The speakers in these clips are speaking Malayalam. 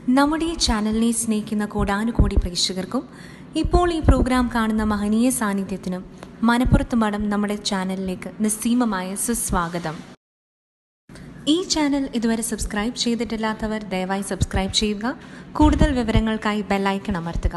നമ്മുടെ ഈ ചാനലിനെ സ്നേഹിക്കുന്ന കോടാനുകോടി പ്രേക്ഷകർക്കും ഇപ്പോൾ ഈ പ്രോഗ്രാം കാണുന്ന മഹനീയ സാന്നിധ്യത്തിനും മനപ്പുറത്ത് മഠം നമ്മുടെ ചാനലിലേക്ക് നിസ്സീമമായ സുസ്വാഗതം ഈ ചാനൽ ഇതുവരെ സബ്സ്ക്രൈബ് ചെയ്തിട്ടില്ലാത്തവർ ദയവായി സബ്സ്ക്രൈബ് ചെയ്യുക കൂടുതൽ വിവരങ്ങൾക്കായി ബെല്ലൈക്കൺ അമർത്തുക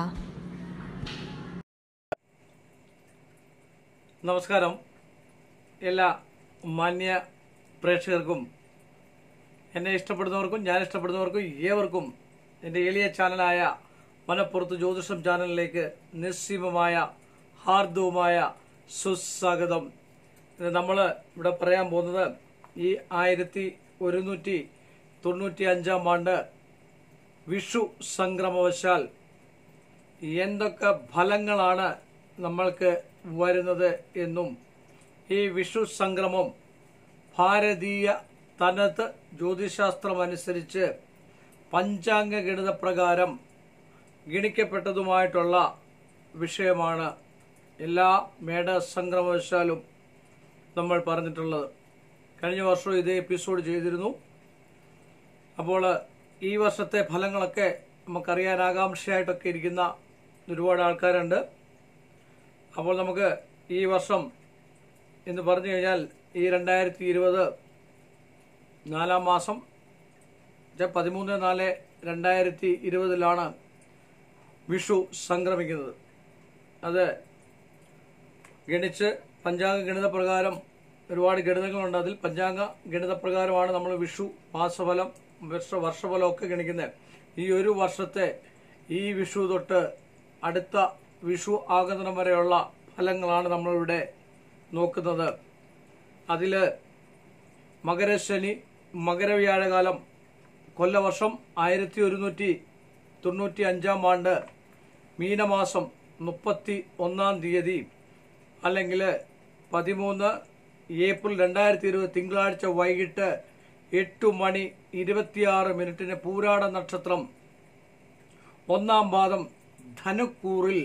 നമസ്കാരം എല്ലാ മാന്യ പ്രേക്ഷകർക്കും എന്നെ ഇഷ്ടപ്പെടുന്നവർക്കും ഞാൻ ഇഷ്ടപ്പെടുന്നവർക്കും ഏവർക്കും എൻ്റെ എളിയ ചാനലായ മനപ്പുറത്ത് ജ്യോതിഷം ചാനലിലേക്ക് നിസ്സീമമായ ഹാർദവുമായ സുസ്വാഗതം ഇത് നമ്മൾ ഇവിടെ പറയാൻ പോകുന്നത് ഈ ആയിരത്തി ഒരുന്നൂറ്റി തൊണ്ണൂറ്റി അഞ്ചാം ആണ്ട് വിഷു സംക്രമവശാൽ എന്തൊക്കെ ഫലങ്ങളാണ് നമ്മൾക്ക് വരുന്നത് എന്നും ഈ വിഷു സംക്രമം ഭാരതീയ തനത് ജ്യോതിശാസ്ത്രം അനുസരിച്ച് പഞ്ചാംഗ ഗണിത പ്രകാരം ഗണിക്കപ്പെട്ടതുമായിട്ടുള്ള വിഷയമാണ് എല്ലാ മേട സംക്രമവശാലും നമ്മൾ പറഞ്ഞിട്ടുള്ളത് കഴിഞ്ഞ വർഷം ഇതേ എപ്പിസോഡ് ചെയ്തിരുന്നു അപ്പോൾ ഈ വർഷത്തെ ഫലങ്ങളൊക്കെ നമുക്കറിയാൻ ആകാംക്ഷയായിട്ടൊക്കെ ഇരിക്കുന്ന ഒരുപാട് ആൾക്കാരുണ്ട് അപ്പോൾ നമുക്ക് ഈ വർഷം എന്ന് പറഞ്ഞു കഴിഞ്ഞാൽ ഈ രണ്ടായിരത്തി ഇരുപത് നാലാം മാസം ഇത് പതിമൂന്ന് നാല് രണ്ടായിരത്തി ഇരുപതിലാണ് വിഷു സംക്രമിക്കുന്നത് അത് ഗണിച്ച് പഞ്ചാംഗ ഗണിത പ്രകാരം ഒരുപാട് ഗണിതങ്ങളുണ്ട് അതിൽ പഞ്ചാംഗ ഗണിത പ്രകാരമാണ് നമ്മൾ വിഷു മാസഫലം വർഷ വർഷഫലമൊക്കെ ഗണിക്കുന്നത് ഈ ഒരു വർഷത്തെ ഈ വിഷു തൊട്ട് അടുത്ത വിഷു ആഗതനം വരെയുള്ള ഫലങ്ങളാണ് നമ്മളിവിടെ നോക്കുന്നത് അതിൽ മകരശനി മകരവ്യാഴകാലം കൊല്ലവർഷം ആയിരത്തി ഒരുന്നൂറ്റി തൊണ്ണൂറ്റി അഞ്ചാം ആണ്ട് മീനമാസം മുപ്പത്തി ഒന്നാം തീയതി അല്ലെങ്കിൽ പതിമൂന്ന് ഏപ്രിൽ രണ്ടായിരത്തി ഇരുപത് തിങ്കളാഴ്ച വൈകിട്ട് എട്ട് മണി ഇരുപത്തിയാറ് മിനിറ്റിന് പൂരാട നക്ഷത്രം ഒന്നാം പാദം ധനുക്കൂറിൽ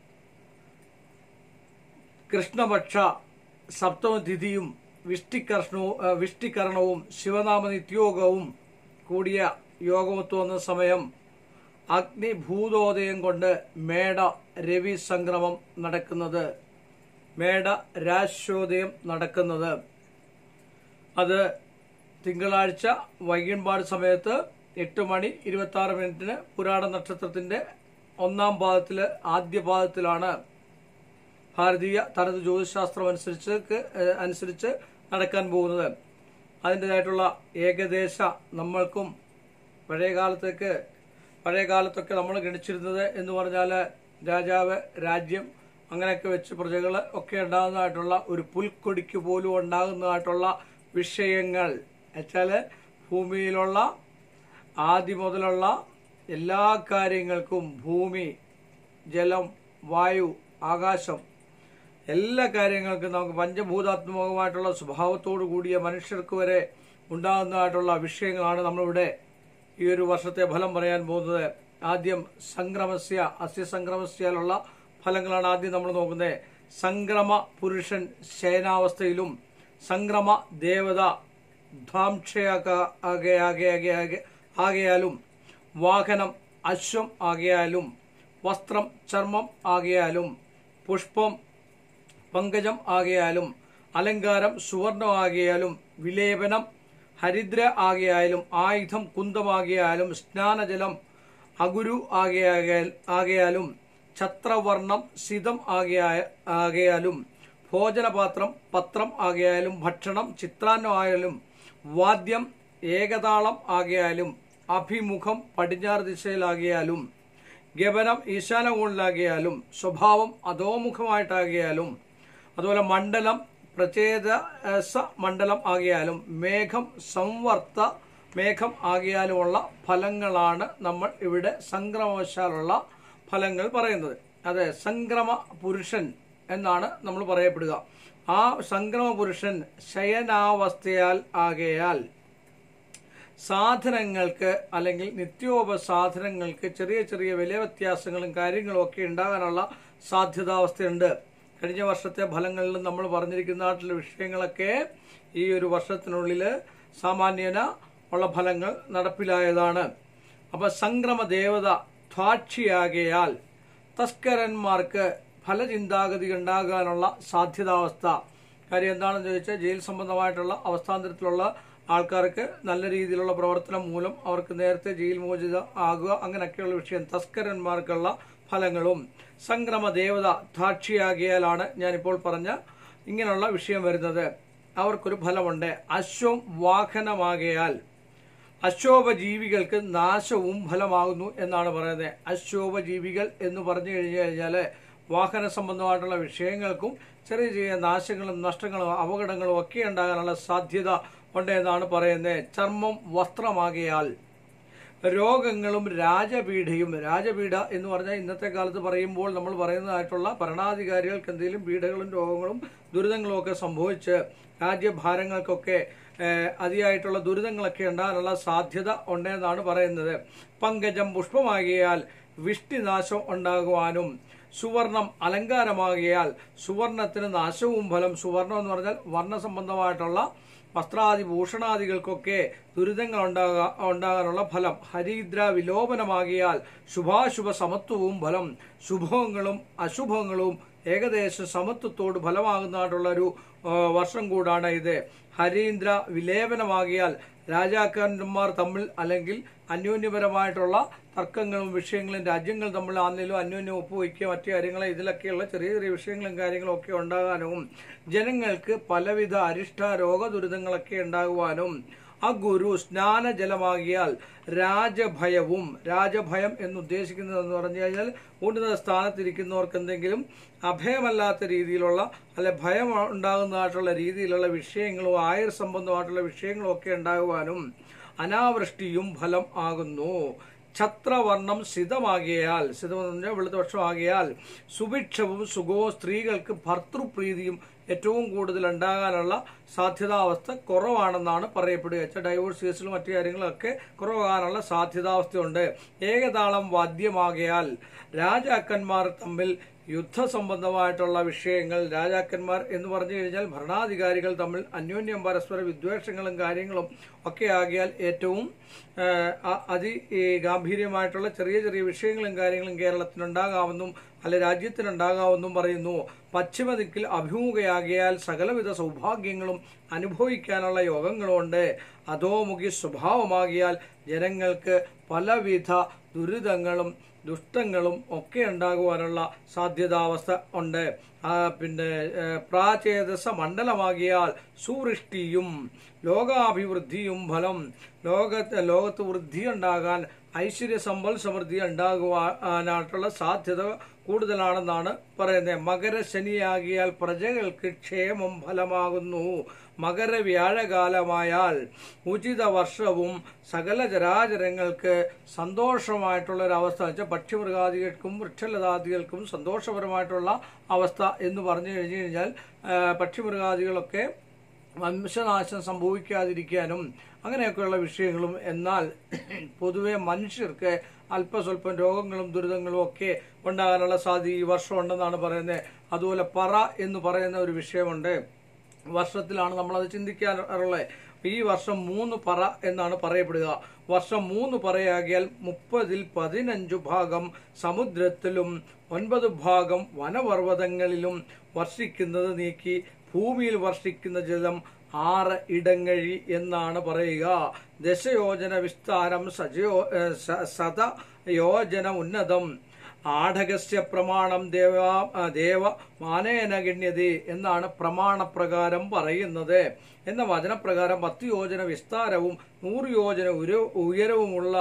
കൃഷ്ണപക്ഷ സപ്തമതിഥിയും വിഷ്ടികർഷണവും ആ, വിഷ്ടികരണവും ശിവനാമ നിത്യോഗവും കൂടിയ യോഗമൊത്തു വന്ന സമയം അഗ്നിഭൂതോദയം കൊണ്ട് മേട രവി സംക്രമം നടക്കുന്നത് മേട രാശോദയം നടക്കുന്നത് അത് തിങ്കളാഴ്ച വൈകിൻപാട് സമയത്ത് എട്ട് മണി ഇരുപത്തി ആറ് മിനിറ്റിന് പുരാണ നക്ഷത്രത്തിന്റെ ഒന്നാം പാദത്തില് ആദ്യ പാദത്തിലാണ് ഭാരതീയ തനത് ജ്യോതിശാസ്ത്രം അനുസരിച്ച് ഏഹ്, അനുസരിച്ച് നടക്കാൻ പോകുന്നത് അതിൻ്റെതായിട്ടുള്ള ഏകദേശ നമ്മൾക്കും പഴയ കാലത്തേക്ക് പഴയ കാലത്തൊക്കെ നമ്മൾ ഗണിച്ചിരുന്നത് എന്ന് പറഞ്ഞാൽ രാജാവ് രാജ്യം അങ്ങനെയൊക്കെ വെച്ച് പ്രജകൾ ഒക്കെ ഉണ്ടാകുന്നതായിട്ടുള്ള ഒരു പുൽക്കൊടിക്ക് പോലും ഉണ്ടാകുന്നതായിട്ടുള്ള വിഷയങ്ങൾ വെച്ചാൽ ഭൂമിയിലുള്ള ആദ്യം മുതലുള്ള എല്ലാ കാര്യങ്ങൾക്കും ഭൂമി ജലം വായു ആകാശം എല്ലാ കാര്യങ്ങൾക്കും നമുക്ക് പഞ്ചഭൂതാത്മകമായിട്ടുള്ള സ്വഭാവത്തോടു കൂടിയ മനുഷ്യർക്ക് വരെ ഉണ്ടാകുന്നതായിട്ടുള്ള വിഷയങ്ങളാണ് നമ്മളിവിടെ ഈ ഒരു വർഷത്തെ ഫലം പറയാൻ പോകുന്നത് ആദ്യം സംക്രമസ്യ അസ്യസംക്രമസ്യാലുള്ള ഫലങ്ങളാണ് ആദ്യം നമ്മൾ നോക്കുന്നത് സംക്രമ പുരുഷൻ ശയനാവസ്ഥയിലും സംക്രമ ദേവത ധ്വാംക്ഷയാകെ ആകയാലും വാഹനം അശ്വം ആകയാലും വസ്ത്രം ചർമ്മം ആകയാലും പുഷ്പം പങ്കജം ആകയാലും അലങ്കാരം സുവർണം ആകയാലും വിലേപനം ഹരിദ്ര ആകയാലും ആയുധം കുന്തമാകിയാലും സ്നാനജലം അഗുരു ആകയാൽ ആകയാലും ഛത്രവർണം സിതം ആകയായ ആകയാലും ഭോജനപാത്രം പത്രം ആകയാലും ഭക്ഷണം ചിത്രാന്നം ആയാലും വാദ്യം ഏകതാളം ആകയാലും അഭിമുഖം പടിഞ്ഞാറ് ദിശയിലാകിയാലും ഗമനം ഈശാനകോണിലാകിയാലും സ്വഭാവം അധോമുഖമായിട്ടാകിയാലും അതുപോലെ മണ്ഡലം പ്രചേതസ മണ്ഡലം ആകിയാലും മേഘം സംവർത്ത മേഘം ആകിയാലുമുള്ള ഫലങ്ങളാണ് നമ്മൾ ഇവിടെ സംക്രമവശാലുള്ള ഫലങ്ങൾ പറയുന്നത് അതെ സംക്രമ പുരുഷൻ എന്നാണ് നമ്മൾ പറയപ്പെടുക ആ സംക്രമ പുരുഷൻ ശയനാവസ്ഥയാൽ ആകയാൽ സാധനങ്ങൾക്ക് അല്ലെങ്കിൽ നിത്യോപസാധനങ്ങൾക്ക് ചെറിയ ചെറിയ വില വ്യത്യാസങ്ങളും കാര്യങ്ങളും ഒക്കെ ഉണ്ടാകാനുള്ള സാധ്യതാവസ്ഥയുണ്ട് കഴിഞ്ഞ വർഷത്തെ ഫലങ്ങളിൽ നമ്മൾ പറഞ്ഞിരിക്കുന്നതായിട്ടുള്ള വിഷയങ്ങളൊക്കെ ഈ ഒരു വർഷത്തിനുള്ളിൽ സാമാന്യന ഉള്ള ഫലങ്ങൾ നടപ്പിലായതാണ് അപ്പൊ സംക്രമ ദേവത ദ്വാക്ഷിയാകയാൽ തസ്കരന്മാർക്ക് ഫലചിന്താഗതി ഉണ്ടാകാനുള്ള സാധ്യതാവസ്ഥ കാര്യം എന്താണെന്ന് ചോദിച്ചാൽ ജയിൽ സംബന്ധമായിട്ടുള്ള അവസ്ഥാന്തരത്തിലുള്ള ആൾക്കാർക്ക് നല്ല രീതിയിലുള്ള പ്രവർത്തനം മൂലം അവർക്ക് നേരത്തെ ജയിൽ മോചിത ആകുക അങ്ങനെയൊക്കെയുള്ള വിഷയം തസ്കരന്മാർക്കുള്ള ഫലങ്ങളും സംക്രമ ദേവത ദ്വാക്ഷിയാകിയാലാണ് ഞാനിപ്പോൾ പറഞ്ഞ ഇങ്ങനെയുള്ള വിഷയം വരുന്നത് അവർക്കൊരു ഫലമുണ്ട് അശ്വം വാഹനമാകയാൽ അശോഭജീവികൾക്ക് നാശവും ഫലമാകുന്നു എന്നാണ് പറയുന്നത് അശോഭജീവികൾ എന്ന് പറഞ്ഞു കഴിഞ്ഞു കഴിഞ്ഞാൽ വാഹന സംബന്ധമായിട്ടുള്ള വിഷയങ്ങൾക്കും ചെറിയ ചെറിയ നാശങ്ങളും നഷ്ടങ്ങളും അപകടങ്ങളും ഒക്കെ ഉണ്ടാകാനുള്ള സാധ്യത ഉണ്ട് എന്നാണ് പറയുന്നത് ചർമ്മം വസ്ത്രമാകിയാൽ രോഗങ്ങളും രാജപീഠയും രാജപീഠ എന്ന് പറഞ്ഞാൽ ഇന്നത്തെ കാലത്ത് പറയുമ്പോൾ നമ്മൾ പറയുന്നതായിട്ടുള്ള ഭരണാധികാരികൾക്ക് എന്തെങ്കിലും പീഡകളും രോഗങ്ങളും ദുരിതങ്ങളും ഒക്കെ സംഭവിച്ച് രാജ്യഭാരങ്ങൾക്കൊക്കെ ഏഹ്, അതിയായിട്ടുള്ള ദുരിതങ്ങളൊക്കെ ഉണ്ടാകാനുള്ള സാധ്യത ഉണ്ടെന്നാണ് പറയുന്നത് പങ്കജം പുഷ്പമാകിയാൽ വിഷ്ടിനാശം ഉണ്ടാകുവാനും സുവർണം അലങ്കാരമാകിയാൽ സുവർണത്തിന് നാശവും ഫലം സുവർണം എന്ന് പറഞ്ഞാൽ വർണ്ണ സംബന്ധമായിട്ടുള്ള വസ്ത്രാദി ഭൂഷണാദികൾക്കൊക്കെ ദുരിതങ്ങൾ ഉണ്ടാകാ ഉണ്ടാകാനുള്ള ഫലം ഹരിദ്ര വിലോപനമാകിയാൽ ശുഭാശുഭ സമത്വവും ഫലം ശുഭങ്ങളും അശുഭങ്ങളും ഏകദേശം സമത്വത്തോട് ഫലമാകുന്നതായിട്ടുള്ള ഒരു ആ, വർഷം കൂടാണ് ഇത് ഹരീന്ദ്ര വിലേപനമാകിയാൽ രാജാക്കന്മാർ തമ്മിൽ അല്ലെങ്കിൽ അന്യോന്യപരമായിട്ടുള്ള തർക്കങ്ങളും വിഷയങ്ങളും രാജ്യങ്ങൾ തമ്മിൽ ആണെങ്കിലും അന്യോന്യം ഒപ്പുവയ്ക്കുക മറ്റു കാര്യങ്ങൾ ഇതിലൊക്കെയുള്ള ചെറിയ ചെറിയ വിഷയങ്ങളും കാര്യങ്ങളും ഒക്കെ ഉണ്ടാകാനും ജനങ്ങൾക്ക് പലവിധ അരിഷ്ട രോഗദുരിതങ്ങളൊക്കെ ഉണ്ടാകുവാനും ആ ഗുരു സ്നാനജലമാകിയാൽ രാജഭയവും രാജഭയം എന്ന് ഉദ്ദേശിക്കുന്നത് എന്ന് പറഞ്ഞു കഴിഞ്ഞാൽ ഉന്നത സ്ഥാനത്തിരിക്കുന്നവർക്ക് എന്തെങ്കിലും അഭയമല്ലാത്ത രീതിയിലുള്ള അല്ലെ ഭയം ഉണ്ടാകുന്നതായിട്ടുള്ള രീതിയിലുള്ള വിഷയങ്ങളും ആയുർ സംബന്ധമായിട്ടുള്ള വിഷയങ്ങളും ഒക്കെ ഉണ്ടാകുവാനും അനാവൃഷ്ടിയും ഫലം ആകുന്നു ഛത്രവർണം സിതമാകിയാൽ സിതം എന്ന് പറഞ്ഞാൽ വെളുത്ത പക്ഷമാകിയാൽ സുഭിക്ഷവും സുഖവും സ്ത്രീകൾക്ക് ഭർത്തൃപ്രീതിയും ഏറ്റവും കൂടുതൽ ഉണ്ടാകാനുള്ള സാധ്യതാവസ്ഥ കുറവാണെന്നാണ് പറയപ്പെടുക വെച്ചാൽ ഡൈവോഴ്സ് കേസിലും മറ്റു കാര്യങ്ങളൊക്കെ കുറവാകാനുള്ള സാധ്യതാവസ്ഥയുണ്ട് ഏകതാളം വാദ്യമാകിയാൽ രാജാക്കന്മാർ തമ്മിൽ യുദ്ധ സംബന്ധമായിട്ടുള്ള വിഷയങ്ങൾ രാജാക്കന്മാർ എന്ന് പറഞ്ഞു കഴിഞ്ഞാൽ ഭരണാധികാരികൾ തമ്മിൽ അന്യോന്യം പരസ്പര വിദ്വേഷങ്ങളും കാര്യങ്ങളും ഒക്കെ ആകിയാൽ ഏറ്റവും ആ, അ- അതി ഈ ഗാംഭീര്യമായിട്ടുള്ള ചെറിയ ചെറിയ വിഷയങ്ങളും കാര്യങ്ങളും കേരളത്തിനുണ്ടാകാമെന്നും അല്ലെ രാജ്യത്തിനുണ്ടാകാമെന്നും പറയുന്നു പശ്ചിമ ദിക്കിൽ അഭിമുഖയാകിയാൽ സകലവിധ സൗഭാഗ്യങ്ങളും അനുഭവിക്കാനുള്ള യോഗങ്ങളുണ്ട് അധോമുഖി സ്വഭാവമാകിയാൽ ജനങ്ങൾക്ക് പലവിധ ദുരിതങ്ങളും ദുഷ്ടങ്ങളും ഒക്കെ ഉണ്ടാകുവാനുള്ള സാധ്യതാവസ്ഥ ഉണ്ട് ആ, പിന്നെ ഏ, പ്രാചേതസ മണ്ഡലമാകിയാൽ സുവൃഷ്ടിയും ലോകാഭിവൃദ്ധിയും ഫലം ലോകത്ത് ലോകത്ത് വൃദ്ധി ഉണ്ടാകാൻ ഐശ്വര്യ സമ്പൽ സമൃദ്ധി ഉണ്ടാകുവാനായിട്ടുള്ള സാധ്യത കൂടുതലാണെന്നാണ് പറയുന്നത് മകരശനിയാകിയാൽ പ്രജകൾക്ക് ക്ഷേമം ഫലമാകുന്നു മകര വ്യാഴകാലമായാൽ ഉചിത വർഷവും സകല ചരാചരങ്ങൾക്ക് സന്തോഷമായിട്ടുള്ള ഒരു അവസ്ഥ വെച്ചാൽ പക്ഷിമൃഗാദികൾക്കും വൃക്ഷലതാദികൾക്കും സന്തോഷപരമായിട്ടുള്ള അവസ്ഥ എന്ന് പറഞ്ഞു കഴിഞ്ഞു കഴിഞ്ഞാൽ ആ, പക്ഷിമൃഗാദികളൊക്കെ വംശനാശം സംഭവിക്കാതിരിക്കാനും അങ്ങനെയൊക്കെയുള്ള വിഷയങ്ങളും എന്നാൽ പൊതുവെ മനുഷ്യർക്ക് അല്പസ്വല്പം രോഗങ്ങളും ദുരിതങ്ങളും ഒക്കെ ഉണ്ടാകാനുള്ള സാധ്യത ഈ വർഷം ഉണ്ടെന്നാണ് പറയുന്നത് അതുപോലെ പറ എന്ന് പറയുന്ന ഒരു വിഷയമുണ്ട് വർഷത്തിലാണ് നമ്മളത് ചിന്തിക്കാറുള്ളത് ഈ വർഷം മൂന്ന് പറ എന്നാണ് പറയപ്പെടുക വർഷം മൂന്ന് പറയാകിയാൽ മുപ്പതിൽ പതിനഞ്ചു ഭാഗം സമുദ്രത്തിലും ഒൻപത് ഭാഗം വനപർവ്വതങ്ങളിലും വർഷിക്കുന്നത് നീക്കി ഭൂമിയിൽ വർഷിക്കുന്ന ജലം ആറ് ഇടങ്ങഴി എന്നാണ് പറയുക ദശയോജന വിസ്താരം സജയോ ഏഹ് സ- ശത യോജന ഉന്നതം ആഢകസ്യ പ്രമാണം ദേവ ദേവ മാനേന ഗണ്യതേ എന്നാണ് പ്രമാണപ്രകാരം പറയുന്നത് എന്ന വചനപ്രകാരം പത്ത് യോജന വിസ്താരവും നൂറ് യോജന ഉര- ഉയരവുമുള്ള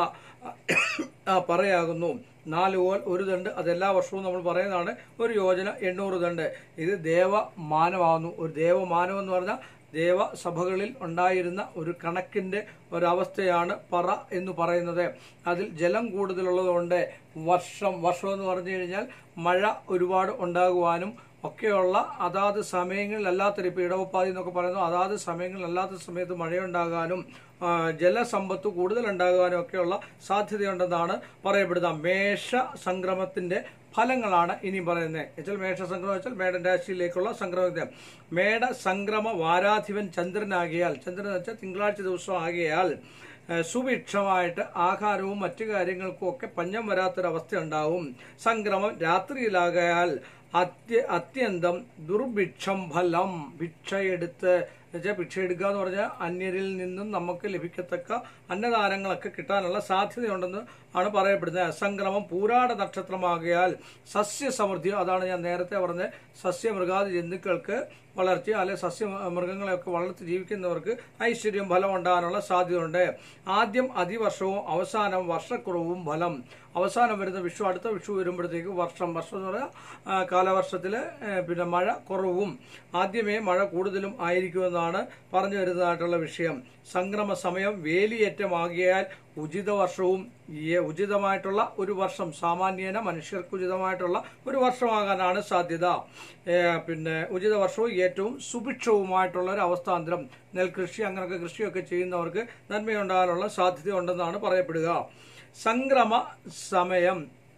ആ, പറയാകുന്നു നാല് ഓൽ ഒരു ദണ്ട് അത് എല്ലാ വർഷവും നമ്മൾ പറയുന്നതാണ് ഒരു യോജന എണ്ണൂറ് ദണ്ട് ഇത് ദേവമാനമാകുന്നു ഒരു ദേവമാനം എന്ന് പറഞ്ഞാൽ ദേവസഭകളിൽ ഉണ്ടായിരുന്ന ഒരു കണക്കിന്റെ ഒരവസ്ഥയാണ് പറ എന്ന് പറയുന്നത് അതിൽ ജലം കൂടുതലുള്ളതുകൊണ്ട് വർഷം വർഷം എന്ന് പറഞ്ഞു കഴിഞ്ഞാൽ മഴ ഒരുപാട് ഉണ്ടാകുവാനും ഒക്കെയുള്ള അതാത് സമയങ്ങളിൽ അല്ലാത്തൊരു ഇപ്പോൾ ഇടവപ്പാതി എന്നൊക്കെ പറയുന്നു അതാത് സമയങ്ങളിൽ അല്ലാത്ത സമയത്ത് മഴയുണ്ടാകാനും ആ, ജലസമ്പത്ത് കൂടുതൽ ഉണ്ടാകാനും ഒക്കെയുള്ള സാധ്യതയുണ്ടെന്നാണ് പറയപ്പെടുന്നത് മേഷ സംക്രമത്തിന്റെ ഫലങ്ങളാണ് ഇനി പറയുന്നത് വെച്ചാൽ മേഷ സംക്രമം വെച്ചാൽ മേടൻ രാശിയിലേക്കുള്ള സംക്രമത്തെ മേട സംക്രമ വാരാധിപൻ ചന്ദ്രനാകിയാൽ ചന്ദ്രൻ എന്ന് വെച്ചാൽ തിങ്കളാഴ്ച ദിവസം ആകിയാൽ ഏഹ് സുഭിക്ഷമായിട്ട് ആഹാരവും മറ്റു കാര്യങ്ങൾക്കും ഒക്കെ പഞ്ഞം വരാത്തൊരവസ്ഥ ഉണ്ടാവും സംക്രമം രാത്രിയിലാകയാൽ അത്യ അത്യന്തം ദുർഭിക്ഷം ഫലം ഭിക്ഷയെടുത്ത് എന്നുവെച്ചാൽ ഭിക്ഷ എടുക്കുക എന്ന് പറഞ്ഞാൽ അന്യരിൽ നിന്നും നമുക്ക് ലഭിക്കത്തക്ക അന്നദാനങ്ങളൊക്കെ കിട്ടാനുള്ള സാധ്യതയുണ്ടെന്ന് ആണ് പറയപ്പെടുന്നത് അസംക്രമം പൂരാട നക്ഷത്രമാകിയാൽ സസ്യസമൃദ്ധി അതാണ് ഞാൻ നേരത്തെ പറഞ്ഞ സസ്യമൃഗാദി ജന്തുക്കൾക്ക് വളർച്ച അല്ലെ സസ്യ മൃഗങ്ങളെയൊക്കെ വളർത്തി ജീവിക്കുന്നവർക്ക് ഐശ്വര്യം ഫലം ഉണ്ടാകാനുള്ള സാധ്യതയുണ്ട് ആദ്യം അതിവർഷവും അവസാനം വർഷക്കുറവും ഫലം അവസാനം വരുന്ന വിഷു അടുത്ത വിഷു വരുമ്പോഴത്തേക്ക് വർഷം വർഷം എന്ന് പറഞ്ഞാൽ ആ, കാലവർഷത്തില് ഏ, പിന്നെ മഴ കുറവും ആദ്യമേ മഴ കൂടുതലും ആയിരിക്കുമെന്നാണ് പറഞ്ഞു വരുന്നതായിട്ടുള്ള വിഷയം സംക്രമ സമയം വേലിയേറ്റമാകിയാൽ ഉചിത വർഷവും ഈ ഉചിതമായിട്ടുള്ള ഒരു വർഷം സാമാന്യേന മനുഷ്യർക്ക് ഉചിതമായിട്ടുള്ള ഒരു വർഷമാകാനാണ് സാധ്യത ഏ, പിന്നെ ഉചിത വർഷവും ഏറ്റവും സുഭിക്ഷവുമായിട്ടുള്ള ഒരു അവസ്ഥാന്തരം നെൽകൃഷി അങ്ങനെയൊക്കെ കൃഷിയൊക്കെ ചെയ്യുന്നവർക്ക് നന്മയുണ്ടാകാനുള്ള സാധ്യതയുണ്ടെന്നാണ് പറയപ്പെടുക സംക്രമ സമയം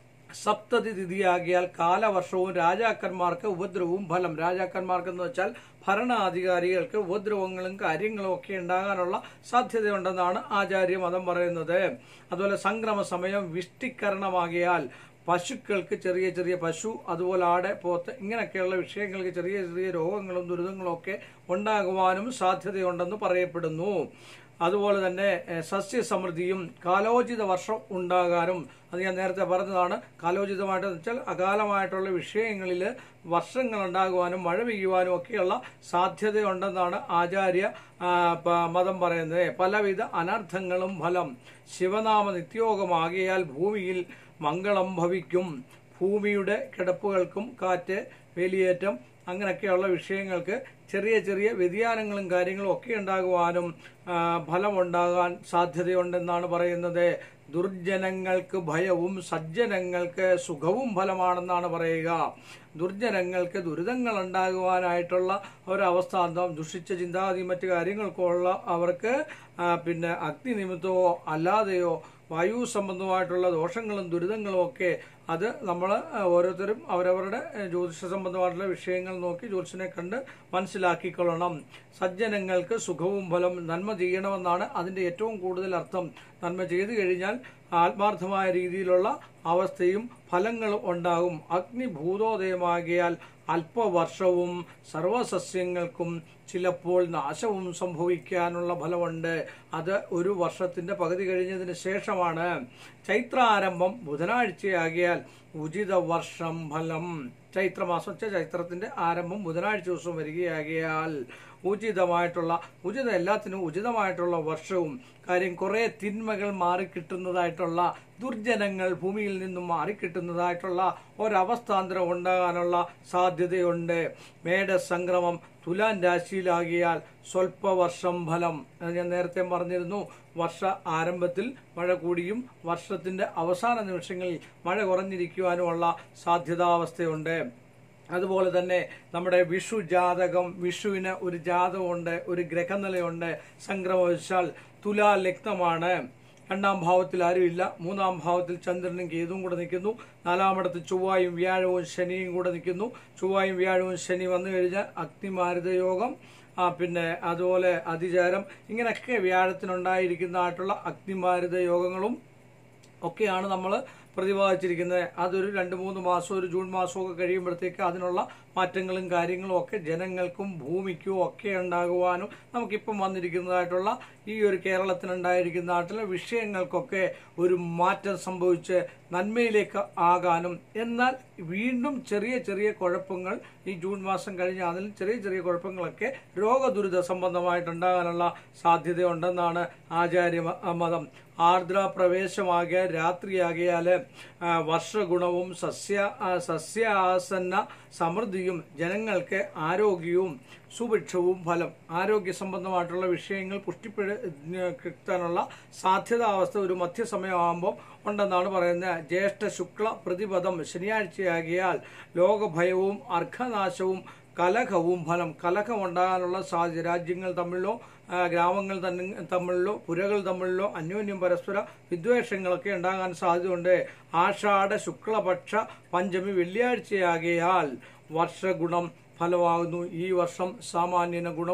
സപ്തതി തിഥിയാകിയാൽ കാലവർഷവും രാജാക്കന്മാർക്ക് ഉപദ്രവവും ഫലം രാജാക്കന്മാർക്ക് എന്ന് വെച്ചാൽ ഭരണാധികാരികൾക്ക് ഉപദ്രവങ്ങളും കാര്യങ്ങളും ഒക്കെ ഉണ്ടാകാനുള്ള സാധ്യതയുണ്ടെന്നാണ് ആചാര്യ മതം പറയുന്നത് അതുപോലെ സംക്രമ സമയം വിഷ്ടിക്കരണമാകിയാൽ പശുക്കൾക്ക് ചെറിയ ചെറിയ പശു അതുപോലെ ആട് പോത്ത് ഇങ്ങനെയൊക്കെയുള്ള വിഷയങ്ങൾക്ക് ചെറിയ ചെറിയ രോഗങ്ങളും ദുരിതങ്ങളും ഒക്കെ ഉണ്ടാകുവാനും സാധ്യതയുണ്ടെന്ന് പറയപ്പെടുന്നു അതുപോലെ തന്നെ എഹ്, സസ്യസമൃദ്ധിയും കാലോചിത വർഷം ഉണ്ടാകാനും അത് ഞാൻ നേരത്തെ പറഞ്ഞതാണ് കാലോചിതമായിട്ട് വെച്ചാൽ അകാലമായിട്ടുള്ള വിഷയങ്ങളിൽ വർഷങ്ങൾ ഉണ്ടാകുവാനും മഴ പെയ്യുവാനും ഒക്കെയുള്ള സാധ്യതയുണ്ടെന്നാണ് ആചാര്യ ആ, പ- മതം പറയുന്നത് പലവിധ അനർത്ഥങ്ങളും ഫലം ശിവനാമ നിത്യോഗമാകിയാൽ ഭൂമിയിൽ മംഗളം ഭവിക്കും ഭൂമിയുടെ കിടപ്പുകൾക്കും കാറ്റ് വേലിയേറ്റം അങ്ങനെയൊക്കെയുള്ള വിഷയങ്ങൾക്ക് ചെറിയ ചെറിയ വ്യതിയാനങ്ങളും കാര്യങ്ങളും ഒക്കെ ഉണ്ടാകുവാനും ആ, ഫലമുണ്ടാകാൻ സാധ്യതയുണ്ടെന്നാണ് പറയുന്നത് ദുർജനങ്ങൾക്ക് ഭയവും സജ്ജനങ്ങൾക്ക് സുഖവും ഫലമാണെന്നാണ് പറയുക ദുർജനങ്ങൾക്ക് ദുരിതങ്ങൾ ഉണ്ടാകുവാനായിട്ടുള്ള ഒരവസ്ഥാന്തം ദുഷിച്ച ചിന്താഗതി മറ്റു കാര്യങ്ങൾക്കുള്ള അവർക്ക് ആ, പിന്നെ അഗ്നി നിമിത്തമോ അല്ലാതെയോ വായു സംബന്ധമായിട്ടുള്ള ദോഷങ്ങളും ദുരിതങ്ങളും ഒക്കെ അത് നമ്മൾ ഓരോരുത്തരും അവരവരുടെ ഏഹ്, ജ്യോതിഷ സംബന്ധമായിട്ടുള്ള വിഷയങ്ങൾ നോക്കി ജ്യോതിഷനെ കണ്ട് മനസ്സിലാക്കിക്കൊള്ളണം സജ്ജനങ്ങൾക്ക് സുഖവും ഫലം നന്മ ചെയ്യണമെന്നാണ് അതിന്റെ ഏറ്റവും കൂടുതൽ അർത്ഥം നന്മ ചെയ്തു കഴിഞ്ഞാൽ ആത്മാർത്ഥമായ രീതിയിലുള്ള അവസ്ഥയും ഫലങ്ങളും ഉണ്ടാകും അഗ്നിഭൂതോദയമാകിയാൽ അല്പവർഷവും സർവസസ്യങ്ങൾക്കും ചിലപ്പോൾ നാശവും സംഭവിക്കാനുള്ള ഫലമുണ്ട് അത് ഒരു വർഷത്തിന്റെ പകുതി കഴിഞ്ഞതിന് ശേഷമാണ് ചൈത്രാരംഭം ബുധനാഴ്ചയാകിയാൽ ഉചിത വർഷം ഫലം ചൈത്രമാസം വെച്ചാൽ ചൈത്രത്തിന്റെ ആരംഭം ബുധനാഴ്ച ദിവസം വരികയാകിയാൽ ഉചിതമായിട്ടുള്ള ഉചിത എല്ലാത്തിനും ഉചിതമായിട്ടുള്ള വർഷവും കാര്യം കുറെ തിന്മകൾ മാറിക്കിട്ടുന്നതായിട്ടുള്ള ദുർജനങ്ങൾ ഭൂമിയിൽ നിന്നും മാറിക്കിട്ടുന്നതായിട്ടുള്ള ഒരവസ്ഥാന്തരം ഉണ്ടാകാനുള്ള സാധ്യതയുണ്ട് മേടസംക്രമം തുലാൻ രാശിയിലാകിയാൽ സ്വൽപ്പവർഷം ഫലം അത് ഞാൻ നേരത്തെ പറഞ്ഞിരുന്നു വർഷ ആരംഭത്തിൽ മഴ കൂടിയും വർഷത്തിന്റെ അവസാന നിമിഷങ്ങളിൽ മഴ കുറഞ്ഞിരിക്കുവാനുമുള്ള സാധ്യതാവസ്ഥയുണ്ട് അതുപോലെ തന്നെ നമ്മുടെ വിഷു ജാതകം വിഷുവിന് ഒരു ജാതകമുണ്ട് ഒരു ഗ്രഹനിലയുണ്ട് സംക്രമവശാൽ തുലാ ലഗ്നമാണ് രണ്ടാം ഭാവത്തിൽ ആരുമില്ല മൂന്നാം ഭാവത്തിൽ ചന്ദ്രനും കേതുവും കൂടെ നിൽക്കുന്നു നാലാമിടത്ത് ചൊവ്വായും വ്യാഴവും ശനിയും കൂടെ നിൽക്കുന്നു ചൊവ്വായും വ്യാഴവും ശനി വന്നു കഴിഞ്ഞാൽ അഗ്നിമാരുത യോഗം ആ, പിന്നെ അതുപോലെ അതിചാരം ഇങ്ങനെയൊക്കെ വ്യാഴത്തിനുണ്ടായിരിക്കുന്നതായിട്ടുള്ള അഗ്നിമാരുത യോഗങ്ങളും ഒക്കെയാണ് നമ്മൾ പ്രതിപാദിച്ചിരിക്കുന്നത് അതൊരു രണ്ട് മൂന്ന് മാസം ഒരു ജൂൺ മാസമൊക്കെ കഴിയുമ്പോഴത്തേക്ക് അതിനുള്ള മാറ്റങ്ങളും കാര്യങ്ങളും ഒക്കെ ജനങ്ങൾക്കും ഭൂമിക്കും ഒക്കെ ഉണ്ടാകുവാനും നമുക്കിപ്പം വന്നിരിക്കുന്നതായിട്ടുള്ള ഈ ഒരു കേരളത്തിനുണ്ടായിരിക്കുന്നതായിട്ടുള്ള വിഷയങ്ങൾക്കൊക്കെ ഒരു മാറ്റം സംഭവിച്ച് നന്മയിലേക്ക് ആകാനും എന്നാൽ വീണ്ടും ചെറിയ ചെറിയ കുഴപ്പങ്ങൾ ഈ ജൂൺ മാസം കഴിഞ്ഞ അതിൽ ചെറിയ ചെറിയ കുഴപ്പങ്ങളൊക്കെ രോഗദുരിത സംബന്ധമായിട്ടുണ്ടാകാനുള്ള സാധ്യതയുണ്ടെന്നാണ് ആചാര്യ മ- മതം ആർദ്ര പ്രവേശമാകിയ രാത്രിയാകിയാൽ ആ, വർഷഗുണവും സസ്യ ആ, സസ്യാസന്ന സമൃദ്ധിയും ജനങ്ങൾക്ക് ആരോഗ്യവും സുഭിക്ഷവും ഫലം ആരോഗ്യ സംബന്ധമായിട്ടുള്ള വിഷയങ്ങൾ പുഷ്ടിപ്പെട് കിട്ടാനുള്ള സാധ്യതാവസ്ഥ ഒരു മധ്യസമയമാകുമ്പോൾ ഉണ്ടെന്നാണ് പറയുന്നത് ജ്യേഷ്ഠ ശുക്ല പ്രതിപദം ശനിയാഴ്ചയാകിയാൽ ലോകഭയവും അർഘനാശവും കലഹവും ഫലം കലഹം ഉണ്ടാകാനുള്ള സാധ്യത രാജ്യങ്ങൾ തമ്മിലോ ആ, ഗ്രാമങ്ങൾ തന്നെ തമ്മിലോ പുരകൾ തമ്മിലോ അന്യോന്യം പരസ്പര വിദ്വേഷങ്ങളൊക്കെ ഉണ്ടാകാൻ സാധ്യതയുണ്ട് ആഷാഢ ശുക്ലപക്ഷ പഞ്ചമി വെള്ളിയാഴ്ചയാകിയാൽ വർഷഗുണം ഫലമാകുന്നു ഈ വർഷം സാമാന്യന ഗുണവും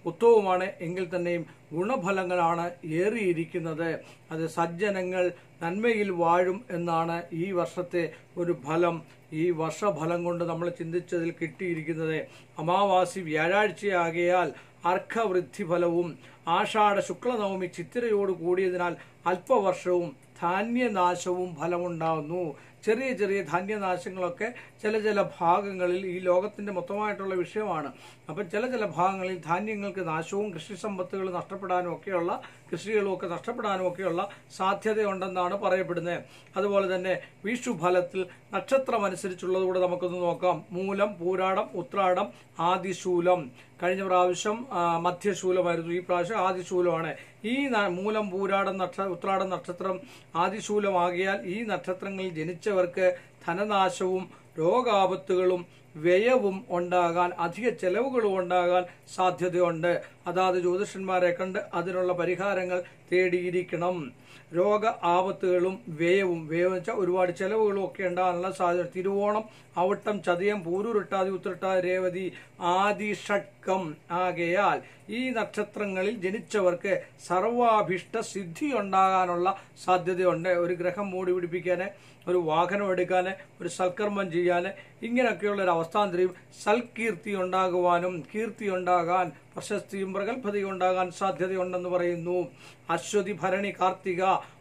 ഉത്തമവുമാണ് എങ്കിൽ തന്നെയും ഗുണഫലങ്ങളാണ് ഏറിയിരിക്കുന്നത് അത് സജ്ജനങ്ങൾ നന്മയിൽ വാഴും എന്നാണ് ഈ വർഷത്തെ ഒരു ഫലം ഈ വർഷഫലം കൊണ്ട് നമ്മൾ ചിന്തിച്ചതിൽ കിട്ടിയിരിക്കുന്നത് അമാവാസി വ്യാഴാഴ്ചയാകയാൽ അർഘവൃദ്ധി ഫലവും ആഷാഢ ശുക്ലനവമി ചിത്തിരയോട് കൂടിയതിനാൽ അല്പവർഷവും ധാന്യനാശവും ഫലമുണ്ടാകുന്നു ചെറിയ ചെറിയ ധാന്യനാശങ്ങളൊക്കെ ചില ചില ഭാഗങ്ങളിൽ ഈ ലോകത്തിന്റെ മൊത്തമായിട്ടുള്ള വിഷയമാണ് അപ്പം ചില ചില ഭാഗങ്ങളിൽ ധാന്യങ്ങൾക്ക് നാശവും കൃഷി സമ്പത്തുകൾ നഷ്ടപ്പെടാനും ഒക്കെയുള്ള കൃഷികളും ഒക്കെ നഷ്ടപ്പെടാനും ഒക്കെയുള്ള സാധ്യതയുണ്ടെന്നാണ് പറയപ്പെടുന്നത് അതുപോലെ തന്നെ വിഷുഫലത്തിൽ നക്ഷത്രം അനുസരിച്ചുള്ളതുകൂടെ നമുക്കൊന്ന് നോക്കാം മൂലം പൂരാടം ഉത്രാടം ആദിശൂലം കഴിഞ്ഞ പ്രാവശ്യം ആ, മധ്യശൂലമായിരുന്നു ഈ പ്രാവശ്യം ആദിശൂലമാണ് ഈ ന- മൂലം പൂരാടം നക്ഷ ഉത്രാടം നക്ഷത്രം ആദിശൂലമാകിയാൽ ഈ നക്ഷത്രങ്ങളിൽ ജനിച്ചവർക്ക് ധനനാശവും രോഗാപത്തുകളും വ്യയവും ഉണ്ടാകാൻ അധിക ചെലവുകളും ഉണ്ടാകാൻ സാധ്യതയുണ്ട് അതാത് ജ്യോതിഷന്മാരെ കണ്ട് അതിനുള്ള പരിഹാരങ്ങൾ തേടിയിരിക്കണം രോഗ ആപത്തുകളും വ്യയവും വ്യയം എന്ന് വെച്ചാൽ ഒരുപാട് ചെലവുകളും ഒക്കെ ഉണ്ടാകാനുള്ള സാധ്യത തിരുവോണം അവിട്ടം ചതയം പൂരുരുട്ടാതി ഉത്രട്ടാതി രേവതി ആദി ഷഡ്കം ആകയാൽ ഈ നക്ഷത്രങ്ങളിൽ ജനിച്ചവർക്ക് സർവാഭിഷ്ട സിദ്ധി ഉണ്ടാകാനുള്ള സാധ്യതയുണ്ട് ഒരു ഗ്രഹം മൂടി പിടിപ്പിക്കാൻ ഒരു വാഹനം എടുക്കാൻ ഒരു സൽക്കർമ്മം ചെയ്യാൻ ഇങ്ങനെയൊക്കെയുള്ള ഒരു അവസ്ഥാന്തരയും സൽകീർത്തി ഉണ്ടാകുവാനും കീർത്തി ഉണ്ടാകാൻ പ്രശസ്തിയും പ്രഗത്ഭതയും ഉണ്ടാകാൻ സാധ്യതയുണ്ടെന്ന് പറയുന്നു അശ്വതി ഭരണി കാർത്തിക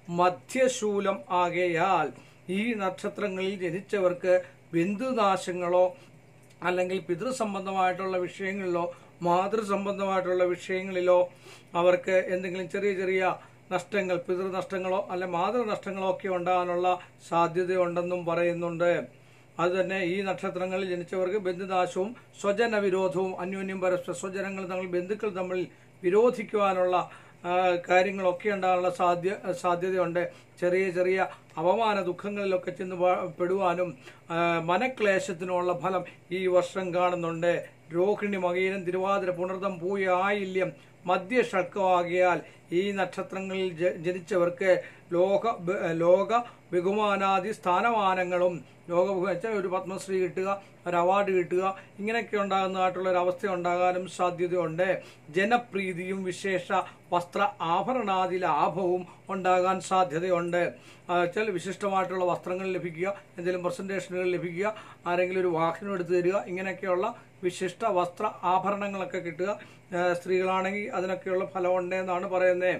മധ്യശൂലം ആകയാൽ ഈ നക്ഷത്രങ്ങളിൽ ജനിച്ചവർക്ക് ബന്ധുനാശങ്ങളോ അല്ലെങ്കിൽ പിതൃസംബന്ധമായിട്ടുള്ള വിഷയങ്ങളിലോ മാതൃസംബന്ധമായിട്ടുള്ള വിഷയങ്ങളിലോ അവർക്ക് എന്തെങ്കിലും ചെറിയ ചെറിയ നഷ്ടങ്ങൾ പിതൃനഷ്ടങ്ങളോ അല്ലെ മാതൃനഷ്ടങ്ങളോ ഒക്കെ ഉണ്ടാകാനുള്ള സാധ്യതയുണ്ടെന്നും പറയുന്നുണ്ട് അതുതന്നെ ഈ നക്ഷത്രങ്ങളിൽ ജനിച്ചവർക്ക് ബന്ധുനാശവും സ്വജന വിരോധവും അന്യോന്യം പരസ്പര സ്വജനങ്ങൾ തമ്മിൽ ബന്ധുക്കൾ തമ്മിൽ വിരോധിക്കുവാനുള്ള ആ, കാര്യങ്ങളൊക്കെ ഉണ്ടാകാനുള്ള സാധ്യ സാധ്യതയുണ്ട് ചെറിയ ചെറിയ അപമാന ദുഃഖങ്ങളിലൊക്കെ ചെന്ന് പ- പെടുവാനും ആ, മനക്ലേശത്തിനുള്ള ഫലം ഈ വർഷം കാണുന്നുണ്ട് രോഹിണി മകീരം തിരുവാതിര പുണർദം പൂയ ആയില്യം മധ്യഷക്കമാകിയാൽ ഈ നക്ഷത്രങ്ങളിൽ ജ- ജനിച്ചവർക്ക് ലോക ബ- ലോക ബഹുമാനാദി സ്ഥാനമാനങ്ങളും ലോക ബഹു- വെച്ചാൽ ഒരു പത്മശ്രീ കിട്ടുക ഒരു അവാർഡ് കിട്ടുക ഇങ്ങനെയൊക്കെ ഉണ്ടാകുന്നതായിട്ടുള്ള ഒരു അവസ്ഥ ഉണ്ടാകാനും സാധ്യതയുണ്ട് ജനപ്രീതിയും വിശേഷ വസ്ത്ര ആഭരണാദി ലാഭവും ഉണ്ടാകാൻ സാധ്യതയുണ്ട് ആ, ചില വിശിഷ്ടമായിട്ടുള്ള വസ്ത്രങ്ങൾ ലഭിക്കുക എന്തെങ്കിലും പ്രസന്റേഷനുകൾ ലഭിക്കുക ആരെങ്കിലും ഒരു വാഹനം എടുത്തു തരിക ഇങ്ങനെയൊക്കെയുള്ള വിശിഷ്ട വസ്ത്ര ആഭരണങ്ങളൊക്കെ കിട്ടുക ആ, സ്ത്രീകളാണെങ്കിൽ അതിനൊക്കെയുള്ള ഫലമുണ്ട് എന്നാണ് പറയുന്നത്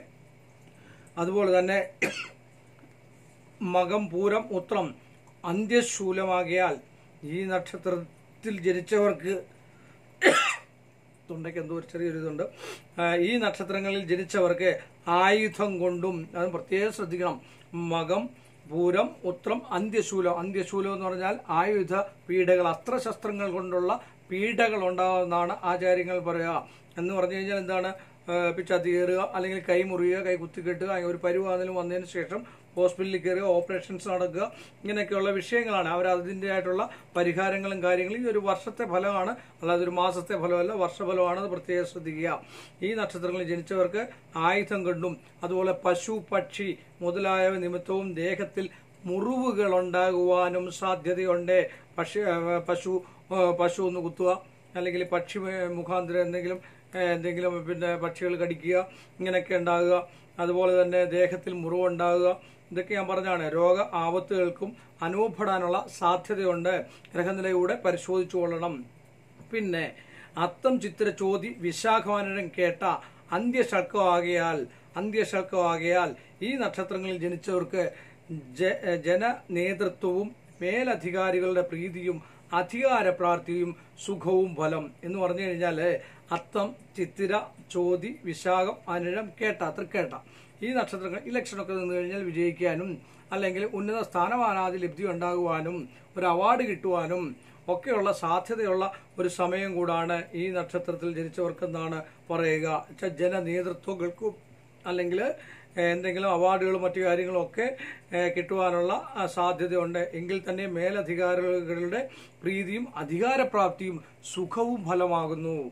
അതുപോലെ തന്നെ മകം പൂരം ഉത്രം അന്ത്യശൂലമാകിയാൽ ഈ നക്ഷത്രത്തിൽ ജനിച്ചവർക്ക് തൊണ്ടയ്ക്ക് എന്തോ ഒരു ചെറിയൊരു ഇതുണ്ട് ആ, ഈ നക്ഷത്രങ്ങളിൽ ജനിച്ചവർക്ക് ആയുധം കൊണ്ടും അത് പ്രത്യേകം ശ്രദ്ധിക്കണം മകം പൂരം ഉത്രം അന്ത്യശൂലം അന്ത്യശൂലം എന്ന് പറഞ്ഞാൽ ആയുധ പീഡകൾ അസ്ത്രശസ്ത്രങ്ങൾ കൊണ്ടുള്ള പീഡകൾ ഉണ്ടാകുമെന്നാണ് ആചാര്യങ്ങൾ പറയുക എന്ന് പറഞ്ഞു കഴിഞ്ഞാൽ എന്താണ് ആ, പിച്ചാത്തി കയറുക അല്ലെങ്കിൽ കൈ മുറിയുക കൈ കുത്തിക്കെട്ടുക അങ്ങനെ ഒരു പരുവാതിലും വന്നതിന് ശേഷം ഹോസ്പിറ്റലിൽ കയറുക ഓപ്പറേഷൻസ് നടക്കുക ഇങ്ങനെയൊക്കെയുള്ള വിഷയങ്ങളാണ് അവർ അതിൻ്റെതായിട്ടുള്ള പരിഹാരങ്ങളും കാര്യങ്ങളും ഈ ഒരു വർഷത്തെ ഫലമാണ് അല്ലാതെ ഒരു മാസത്തെ ഫലമല്ല വർഷഫലമാണ് അത് പ്രത്യേകം ശ്രദ്ധിക്കുക ഈ നക്ഷത്രങ്ങളിൽ ജനിച്ചവർക്ക് ആയുധം കൊണ്ടും അതുപോലെ പശു പക്ഷി മുതലായവ നിമിത്തവും ദേഹത്തിൽ മുറിവുകൾ ഉണ്ടാകുവാനും സാധ്യതയുണ്ട് പക്ഷി പശു ആ, പശു ഒന്ന് കുത്തുക അല്ലെങ്കിൽ പക്ഷി മേ- മുഖാന്തരം എന്തെങ്കിലും ഏ, എന്തെങ്കിലും പിന്നെ പക്ഷികൾ കടിക്കുക ഇങ്ങനെയൊക്കെ ഉണ്ടാകുക അതുപോലെ തന്നെ ദേഹത്തിൽ മുറിവുണ്ടാകുക ഇതൊക്കെ ഞാൻ പറഞ്ഞാണ് രോഗ ആപത്തുകൾക്കും അനുഭവപ്പെടാനുള്ള സാധ്യതയുണ്ട് ഗ്രഹനിലയൂടെ പരിശോധിച്ചു കൊള്ളണം പിന്നെ അത്തം ചിത്ര ചോതി വിശാഖവാനരം കേട്ട അന്ത്യശക്കമാകിയാൽ അന്ത്യശക്കമാകിയാൽ ഈ നക്ഷത്രങ്ങളിൽ ജനിച്ചവർക്ക് ജ- ജനനേതൃത്വവും മേലധികാരികളുടെ പ്രീതിയും അധികാരപ്രാപ്തിയും സുഖവും ഫലം എന്ന് പറഞ്ഞു കഴിഞ്ഞാൽ അത്തം ചിത്തിര ചോതി വിശാഖം അനിഴം കേട്ട തൃക്കേട്ട ഈ നക്ഷത്രങ്ങൾ ഇലക്ഷനൊക്കെ നിന്ന് കഴിഞ്ഞാൽ വിജയിക്കാനും അല്ലെങ്കിൽ ഉന്നത സ്ഥാനമാനാദി ലബ്ധി ഉണ്ടാകുവാനും ഒരു അവാർഡ് കിട്ടുവാനും ഒക്കെയുള്ള സാധ്യതയുള്ള ഒരു സമയം കൂടാണ് ഈ നക്ഷത്രത്തിൽ ജനിച്ചവർക്കെന്നാണ് പറയുക വെച്ചാൽ ജനനേതൃത്വങ്ങൾക്കും അല്ലെങ്കിൽ എന്തെങ്കിലും അവാർഡുകളും മറ്റു കാര്യങ്ങളും ഒക്കെ ഏഹ്, കിട്ടുവാനുള്ള ആ, സാധ്യതയുണ്ട് എങ്കിൽ തന്നെ മേലധികാരികളുടെ പ്രീതിയും അധികാരപ്രാപ്തിയും സുഖവും ഫലമാകുന്നു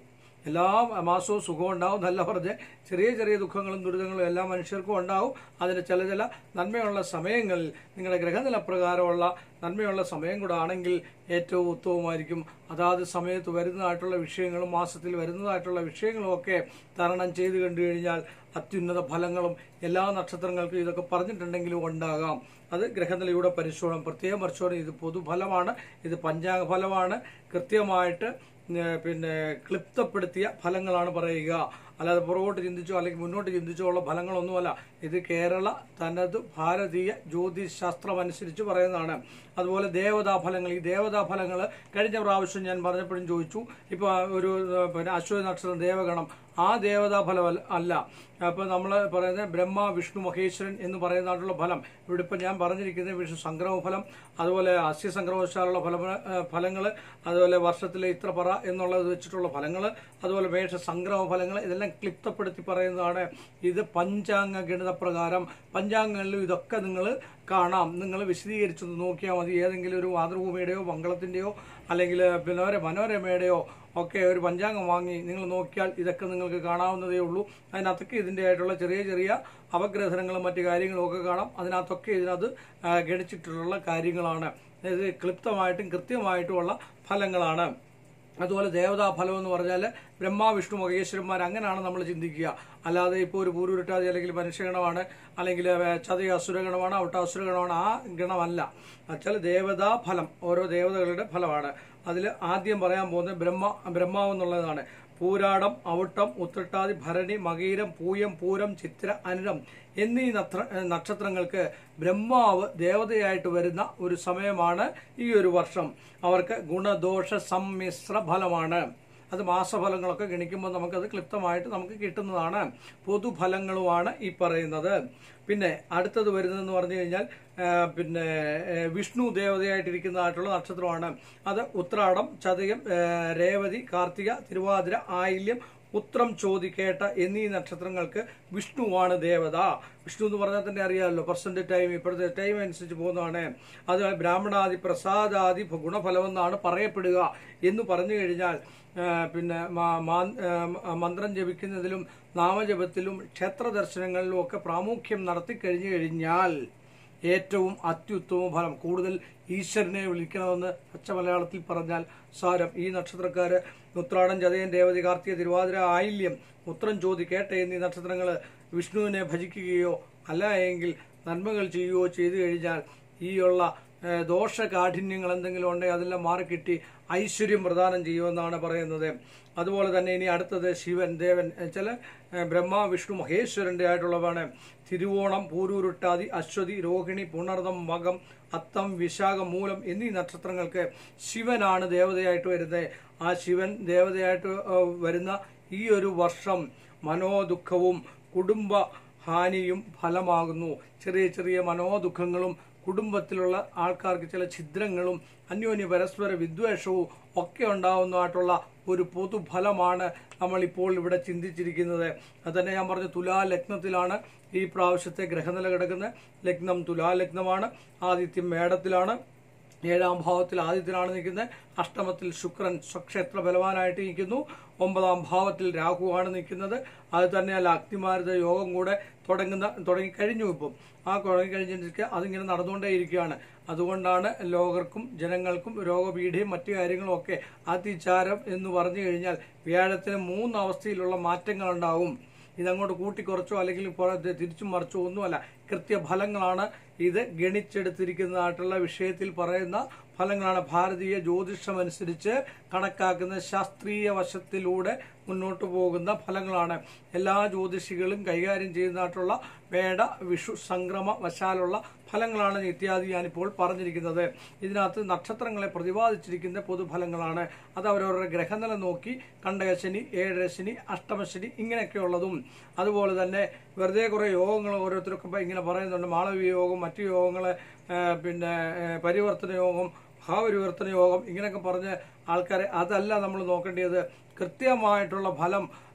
എല്ലാ മാസവും സുഖം ഉണ്ടാവും നല്ല പറഞ്ഞ് ചെറിയ ചെറിയ ദുഃഖങ്ങളും ദുരിതങ്ങളും എല്ലാ മനുഷ്യർക്കും ഉണ്ടാവും അതിന് ചില ചില നന്മയുള്ള സമയങ്ങളിൽ നിങ്ങളുടെ ഗ്രഹനില പ്രകാരമുള്ള നന്മയുള്ള സമയം കൂടെ ആണെങ്കിൽ ഏറ്റവും ഉത്തമമായിരിക്കും അതാത് സമയത്ത് വരുന്നതായിട്ടുള്ള വിഷയങ്ങളും മാസത്തിൽ വരുന്നതായിട്ടുള്ള വിഷയങ്ങളും ഒക്കെ തരണം ചെയ്ത് കണ്ടു കഴിഞ്ഞാൽ അത്യുന്നത ഫലങ്ങളും എല്ലാ നക്ഷത്രങ്ങൾക്കും ഇതൊക്കെ പറഞ്ഞിട്ടുണ്ടെങ്കിലും ഉണ്ടാകാം അത് ഗ്രഹനിലയുടെ പരിശോധന പ്രത്യേകം പരിശോധന ഇത് പൊതുഫലമാണ് ഇത് പഞ്ചാംഗ ഫലമാണ് കൃത്യമായിട്ട് ഏഹ് പിന്നെ ക്ലിപ്തപ്പെടുത്തിയ ഫലങ്ങളാണ് പറയുക അല്ലാതെ പുറകോട്ട് ചിന്തിച്ചോ അല്ലെങ്കിൽ മുന്നോട്ട് ചിന്തിച്ചോ ഉള്ള ഫലങ്ങളൊന്നുമല്ല ഇത് കേരള തനത് ഭാരതീയ ജ്യോതിശ് ശാസ്ത്രം അനുസരിച്ച് പറയുന്നതാണ് അതുപോലെ ദേവതാ ഫലങ്ങൾ ഈ ദേവതാ ഫലങ്ങൾ കഴിഞ്ഞ പ്രാവശ്യം ഞാൻ പറഞ്ഞപ്പോഴും ചോദിച്ചു ഇപ്പോൾ ഒരു ഏഹ്, പിന്നെ അശ്വതി നക്ഷത്രം ദേവഗണം ആ ദേവതാ ഫലം അല്ല- അല്ല അപ്പോൾ നമ്മൾ പറയുന്നത് ബ്രഹ്മ വിഷ്ണു മഹേശ്വരൻ എന്ന് പറയുന്നതായിട്ടുള്ള ഫലം ഇവിടെ ഇപ്പം ഞാൻ പറഞ്ഞിരിക്കുന്നത് വിഷ്ണു സംക്രമ ഫലം അതുപോലെ അസ്യ സംക്രമവശാലുള്ള ഫല ഫലങ്ങൾ അതുപോലെ വർഷത്തിലെ ഇത്ര പറ എന്നുള്ളത് വെച്ചിട്ടുള്ള ഫലങ്ങൾ അതുപോലെ മേഷ സംക്രമ ഫലങ്ങൾ ഇതെല്ലാം ക്ലിപ്തപ്പെടുത്തി പറയുന്നതാണ് ഇത് പഞ്ചാംഗ ഗണിത പ്രകാരം പഞ്ചാംഗങ്ങളിലും ഇതൊക്കെ നിങ്ങൾ കാണാം നിങ്ങൾ വിശദീകരിച്ചൊന്ന് നോക്കിയാൽ മതി ഏതെങ്കിലും ഒരു മാതൃഭൂമിയുടെയോ മംഗളത്തിൻ്റെയോ അല്ലെങ്കിൽ പിന്നെ ഒരു മനോരമയുടെയോ ഒക്കെ ഒരു പഞ്ചാംഗം വാങ്ങി നിങ്ങൾ നോക്കിയാൽ ഇതൊക്കെ നിങ്ങൾക്ക് കാണാവുന്നതേ ഉള്ളൂ അതിനകത്തൊക്കെ ഇതിൻ്റെ ആയിട്ടുള്ള ചെറിയ ചെറിയ അപഗ്രഥനങ്ങളും മറ്റു കാര്യങ്ങളും ഒക്കെ കാണാം അതിനകത്തൊക്കെ ഇതിനകത്ത് ആ, ഗണിച്ചിട്ടുള്ള കാര്യങ്ങളാണ് ഇത് ക്ലിപ്തമായിട്ടും കൃത്യമായിട്ടുമുള്ള ഫലങ്ങളാണ് അതുപോലെ ദേവതാ ഫലം എന്ന് പറഞ്ഞാൽ ബ്രഹ്മ വിഷ്ണു മഹേശ്വരന്മാർ അങ്ങനെയാണ് നമ്മൾ ചിന്തിക്കുക അല്ലാതെ ഇപ്പോൾ ഒരു പൂരുരുട്ടാതി അല്ലെങ്കിൽ മനുഷ്യഗണമാണ് അല്ലെങ്കിൽ ചതയ അസുരഗണമാണ് ഔട്ട അസുരഗണമാണ് ആ ഗണമല്ല വെച്ചാൽ ദേവതാ ഫലം ഓരോ ദേവതകളുടെ ഫലമാണ് അതിൽ ആദ്യം പറയാൻ പോകുന്നത് ബ്രഹ്മ ബ്രഹ്മാവ് എന്നുള്ളതാണ് പൂരാടം ഔട്ടം ഉത്രട്ടാതി ഭരണി മകീരം പൂയം പൂരം ചിത്ര അനിരം എന്നീ നത്ര- നക്ഷത്രങ്ങൾക്ക് ബ്രഹ്മാവ് ദേവതയായിട്ട് വരുന്ന ഒരു സമയമാണ് ഈ ഒരു വർഷം അവർക്ക് ഗുണദോഷ സമ്മിശ്ര ഫലമാണ് അത് മാസഫലങ്ങളൊക്കെ ഗണിക്കുമ്പോൾ നമുക്കത് ക്ലിപ്തമായിട്ട് നമുക്ക് കിട്ടുന്നതാണ് പൊതുഫലങ്ങളുമാണ് ഈ പറയുന്നത് പിന്നെ അടുത്തത് വരുന്നതെന്ന് പറഞ്ഞു കഴിഞ്ഞാൽ ആ, പിന്നെ ആ, വിഷ്ണു ദേവതയായിട്ടിരിക്കുന്നതായിട്ടുള്ള നക്ഷത്രമാണ് അത് ഉത്രാടം ചതയം ആ, രേവതി കാർത്തിക തിരുവാതിര ആയില്യം ഉത്രം ചോദിക്കേട്ട എന്നീ നക്ഷത്രങ്ങൾക്ക് വിഷ്ണുവാണ് ദേവത വിഷ്ണു എന്ന് പറഞ്ഞാൽ തന്നെ അറിയാമല്ലോ പെർസെന്റ് ടൈം ഇപ്പോഴത്തെ ടൈം അനുസരിച്ച് പോകുന്നതാണ് അത് ബ്രാഹ്മണാദി പ്രസാദാദി ഗുണഫലമെന്നാണ് പറയപ്പെടുക എന്ന് പറഞ്ഞു കഴിഞ്ഞാൽ ആ, പിന്നെ മാ- മാ- ആ, മന്ത്രം ജപിക്കുന്നതിലും നാമജപത്തിലും ക്ഷേത്ര ദർശനങ്ങളിലും ഒക്കെ പ്രാമുഖ്യം നടത്തി കഴിഞ്ഞു കഴിഞ്ഞാൽ ഏറ്റവും അത്യുത്തമ ഫലം കൂടുതൽ ഈശ്വരനെ വിളിക്കണമെന്ന് പച്ച മലയാളത്തിൽ പറഞ്ഞാൽ സാരം ഈ നക്ഷത്രക്കാര് ഉത്രാടം ചതയൻ രേവതി കാർത്തിക തിരുവാതിര ആയില്യം ഉത്രം ചോതി കേട്ട എന്നീ നക്ഷത്രങ്ങൾ വിഷ്ണുവിനെ ഭജിക്കുകയോ അല്ല എങ്കിൽ നന്മകൾ ചെയ്യുകയോ ചെയ്തു കഴിഞ്ഞാൽ ഈ ഉള്ള ഏഹ്, ദോഷകാഠിന്യങ്ങൾ എന്തെങ്കിലും ഉണ്ടെങ്കിൽ അതെല്ലാം മാറിക്കിട്ടി ഐശ്വര്യം പ്രദാനം ചെയ്യുമെന്നാണ് പറയുന്നത് അതുപോലെ തന്നെ ഇനി അടുത്തത് ശിവൻ ദേവൻ ചില ബ്രഹ്മ വിഷ്ണു മഹേശ്വരന്റെ ആയിട്ടുള്ളതാണ് തിരുവോണം പൂരൂരുട്ടാതി അശ്വതി രോഹിണി പുണർദം മകം അത്തം വിശാഖം മൂലം എന്നീ നക്ഷത്രങ്ങൾക്ക് ശിവനാണ് ദേവതയായിട്ട് വരുന്നത് ആ ശിവൻ ദേവതയായിട്ട് ഏഹ്, വരുന്ന ഈ ഒരു വർഷം മനോദുഃഖവും കുടുംബ ഹാനിയും ഫലമാകുന്നു ചെറിയ ചെറിയ മനോദുഃഖങ്ങളും കുടുംബത്തിലുള്ള ആൾക്കാർക്ക് ചില ഛിദ്രങ്ങളും അന്യോന്യ പരസ്പര വിദ്വേഷവും ഒക്കെ ഉണ്ടാവുന്നതായിട്ടുള്ള ഒരു പൊതുഫലമാണ് നമ്മളിപ്പോൾ ഇവിടെ ചിന്തിച്ചിരിക്കുന്നത് അത് തന്നെ ഞാൻ പറഞ്ഞു തുലാ ലഗ്നത്തിലാണ് ഈ പ്രാവശ്യത്തെ ഗ്രഹനില കിടക്കുന്നത് ലഗ്നം തുലാ ലഗ്നമാണ് ആദിത്യം മേടത്തിലാണ് ഏഴാം ഭാവത്തിൽ ആദിത്യനാണ് നിൽക്കുന്നത് അഷ്ടമത്തിൽ ശുക്രൻ സ്വക്ഷേത്ര ബലവാനായിട്ട് നിൽക്കുന്നു ഒമ്പതാം ഭാവത്തിൽ രാഹുവാണ് നിൽക്കുന്നത് അത് തന്നെയല്ല അഗ്നിമാരുത യോഗം കൂടെ തുടങ്ങുന്ന തുടങ്ങിക്കഴിഞ്ഞു ഇപ്പം ആ തുടങ്ങിക്കഴിഞ്ഞിട്ട് അതിങ്ങനെ നടന്നുകൊണ്ടേയിരിക്കുകയാണ് അതുകൊണ്ടാണ് ലോകർക്കും ജനങ്ങൾക്കും രോഗപീഠയും മറ്റു കാര്യങ്ങളും ഒക്കെ അതിചാരം എന്ന് പറഞ്ഞു കഴിഞ്ഞാൽ വ്യാഴത്തിന് മൂന്ന് അവസ്ഥയിലുള്ള മാറ്റങ്ങൾ ഉണ്ടാവും ഇതങ്ങോട്ട് കൂട്ടിക്കുറച്ചോ അല്ലെങ്കിൽ പുറ- തിരിച്ചും മറിച്ചോ ഒന്നുമല്ല കൃത്യഫലങ്ങളാണ് ഇത് ഗണിച്ചെടുത്തിരിക്കുന്നതായിട്ടുള്ള വിഷയത്തിൽ പറയുന്ന ഫലങ്ങളാണ് ഭാരതീയ ജ്യോതിഷം അനുസരിച്ച് കണക്കാക്കുന്ന ശാസ്ത്രീയ വശത്തിലൂടെ മുന്നോട്ട് പോകുന്ന ഫലങ്ങളാണ് എല്ലാ ജ്യോതിഷികളും കൈകാര്യം ചെയ്യുന്നതായിട്ടുള്ള വേട വിഷു സംക്രമ വശാലുള്ള ഫലങ്ങളാണ് ഇത്യാദി ഞാനിപ്പോൾ പറഞ്ഞിരിക്കുന്നത് ഇതിനകത്ത് നക്ഷത്രങ്ങളെ പ്രതിപാദിച്ചിരിക്കുന്ന പൊതുഫലങ്ങളാണ് അത് അവരവരുടെ ഗ്രഹനില നോക്കി കണ്ടകശനി ഏഴരശനി അഷ്ടമശനി ഇങ്ങനെയൊക്കെയുള്ളതും അതുപോലെ തന്നെ വെറുതെ കുറേ യോഗങ്ങൾ ഓരോരുത്തരൊക്കെ ഇപ്പം ഇങ്ങനെ പറയുന്നുണ്ട് മാളവീയ യോഗം മറ്റു യോഗങ്ങൾ പിന്നെ ഏ, പരിവർത്തന യോഗം ഭാവപരിവർത്തന യോഗം ഇങ്ങനെയൊക്കെ പറഞ്ഞ് ആൾക്കാരെ അതല്ല നമ്മൾ നോക്കേണ്ടത് കൃത്യമായിട്ടുള്ള ഫലം